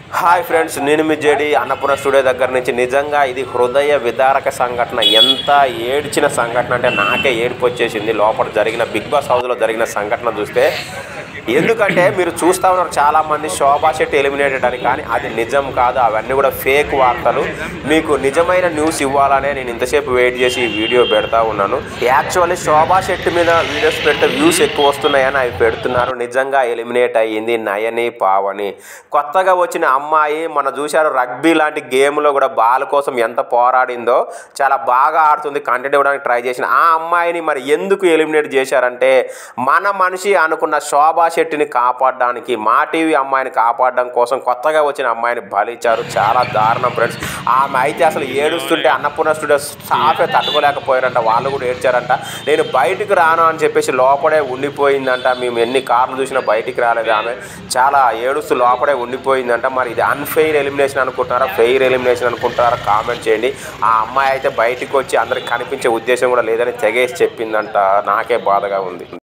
hi friends నేను మీ JD Annapurna studio దగ్గర నుంచి నిజంగా ఇది హృదయ విదారక సంఘటన ఎంత ఏడ్చిన సంఘటన అంటే నాకే ఏడుపు వచ్చేసింది లోపల జరిగిన బిగ్ బాస్ హౌస్లో జరిగిన సంఘటన చూస్తే ఎందుకంటే మీరు చూస్తా ఉన్నారు చాలామంది శోభా శెట్టి ఎలిమినేటెడ్ అని కానీ అది నిజం కాదు అవన్నీ కూడా ఫేక్ వార్తలు మీకు నిజమైన న్యూస్ ఇవ్వాలనే నేను ఇంతసేపు వెయిట్ చేసి ఈ వీడియో పెడతా ఉన్నాను యాక్చువల్లీ శోభా శెట్టి మీద వీడియోస్ పెడితే వ్యూస్ ఎక్కువ వస్తున్నాయని అవి పెడుతున్నారు నిజంగా ఎలిమినేట్ అయ్యింది నయని పావని కొత్తగా వచ్చిన అమ్మాయి మన చూశారు రగ్బీ లాంటి గేమ్లో కూడా బాల్ కోసం ఎంత పోరాడిందో చాలా బాగా ఆడుతుంది కంటెంట్ ఇవ్వడానికి ట్రై చేసిన ఆ అమ్మాయిని మరి ఎందుకు ఎలిమినేట్ చేశారంటే మన మనిషి అనుకున్న శోభా శెట్టిని కాపాడడానికి మా టీవీ అమ్మాయిని కాపాడడం కోసం కొత్తగా వచ్చిన అమ్మాయిని బలిచ్చారు చాలా దారుణం ఫ్రెండ్స్ ఆమె అయితే అసలు ఏడుస్తుంటే అన్నపూర్ణ స్టూడియో స్టాఫే తట్టుకోలేకపోయారంట వాళ్ళు కూడా ఏడ్చారంట నేను బయటికి రాను అని చెప్పేసి లోపడే ఉండిపోయిందంట మేము ఎన్ని కార్లు చూసినా బయటికి రాలేదు ఆమె చాలా ఏడుస్తూ లోపడే ఉండిపోయిందంట మరి ఇది అన్ఫెయిర్ ఎలిమినేషన్ అనుకుంటున్నారా ఫెయిర్ ఎలిమినేషన్ అనుకుంటున్నారా కామెంట్ చేయండి ఆ అమ్మాయి అయితే బయటికి వచ్చి అందరికి కనిపించే ఉద్దేశం కూడా లేదని తెగేసి చెప్పిందంట నాకే బాధగా ఉంది